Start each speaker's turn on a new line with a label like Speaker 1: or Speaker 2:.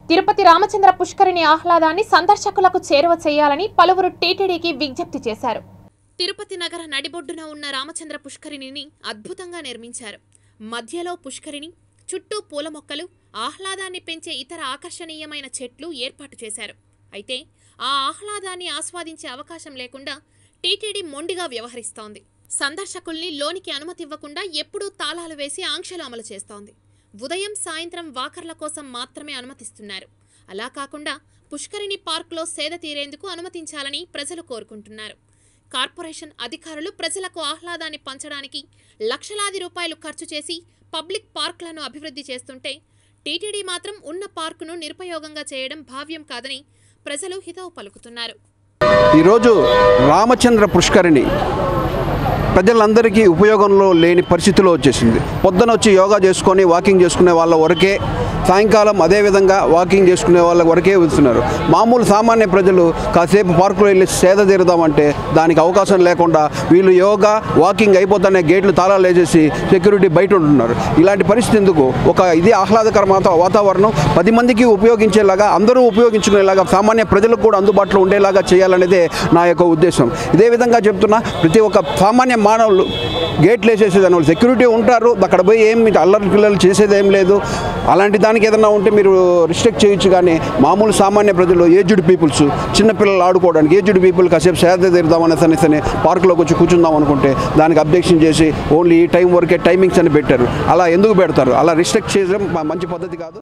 Speaker 1: తిరుపతి రామచంద్ర పుష్కరిణి ఆహ్లాదాన్ని సందర్శకులకు చేరువ చేయాలని పలువురు టీటీడీకి విజ్ఞప్తి చేశారు తిరుపతి నగర నడిబొడ్డున ఉన్న రామచంద్ర పుష్కరిణిని అద్భుతంగా నిర్మించారు మధ్యలో పుష్కరిణి చుట్టూ పూల మొక్కలు ఆహ్లాదాన్ని పెంచే ఇతర ఆకర్షణీయమైన చెట్లు ఏర్పాటు చేశారు అయితే ఆ ఆహ్లాదాన్ని ఆస్వాదించే అవకాశం లేకుండా టీటీడీ మొండిగా వ్యవహరిస్తోంది సందర్శకుల్ని లోనికి అనుమతి ఇవ్వకుండా ఎప్పుడూ తాళాలు వేసి ఆంక్షలు అమలు చేస్తోంది ఉదయం సాయంత్రం వాకర్ల కోసం మాత్రమే అనుమతిస్తున్నారు అలా కాకుండా పుష్కరిణి పార్కులో సేద తీరేందుకు అనుమతించాలని ప్రజలు కోరుకుంటున్నారు కార్పొరేషన్ అధికారులు ప్రజలకు ఆహ్లాదాన్ని పంచడానికి లక్షలాది రూపాయలు ఖర్చు చేసి పబ్లిక్ పార్కులను అభివృద్ధి చేస్తుంటే టీటీడీ మాత్రం ఉన్న పార్కును నిరుపయోగంగా చేయడం భావ్యం కాదని ప్రజలు హితవు పలుకుతున్నారు
Speaker 2: ఈరోజు రామచంద్ర పుష్కరిణి ప్రజలందరికీ ఉపయోగంలో లేని పరిస్థితిలో వచ్చేసింది పొద్దున వచ్చి యోగా చేసుకొని వాకింగ్ చేసుకునే వాళ్ళ వరకే సాయంకాలం అదేవిధంగా వాకింగ్ చేసుకునే వాళ్ళ వరకే వెళ్తున్నారు మామూలు సామాన్య ప్రజలు కాసేపు పార్కులో వెళ్ళి సేద తీరుదామంటే దానికి అవకాశం లేకుండా వీళ్ళు యోగా వాకింగ్ అయిపోతానే గేట్లు తాళాలు వేసేసి సెక్యూరిటీ బయట ఉంటున్నారు ఇలాంటి పరిస్థితి ఎందుకు ఒక ఇది ఆహ్లాదకర వాతా- వాతావరణం పది మందికి ఉపయోగించేలాగా అందరూ ఉపయోగించుకునేలాగా సామాన్య ప్రజలకు కూడా అందుబాటులో ఉండేలాగా చేయాలనేదే నా యొక్క ఉద్దేశం ఇదే విధంగా చెప్తున్నా ప్రతి ఒక్క సామాన్య మానవులు గేట్లు వేసేసేదాని వాళ్ళు సెక్యూరిటీ ఉంటారు అక్కడ పోయి ఏం మీరు అల్లరి పిల్లలు చేసేది ఏం లేదు అలాంటి దానికి ఏదైనా ఉంటే మీరు రిస్ట్రిక్ట్ చేయొచ్చు కానీ మామూలు సామాన్య ప్రజలు ఏజ్డ్ పీపుల్స్ చిన్నపిల్లలు ఆడుకోవడానికి ఏజ్డ్ పీపుల్ కాసేపు సేద తీరుదామని సరే పార్కులోకి వచ్చి కూర్చుందాం అనుకుంటే దానికి అబ్జెక్షన్ చేసి ఓన్లీ ఈ టైం వరకే టైమింగ్స్ అని పెట్టారు అలా ఎందుకు పెడతారు అలా రిస్ట్రిక్ట్ చేయడం మంచి పద్ధతి కాదు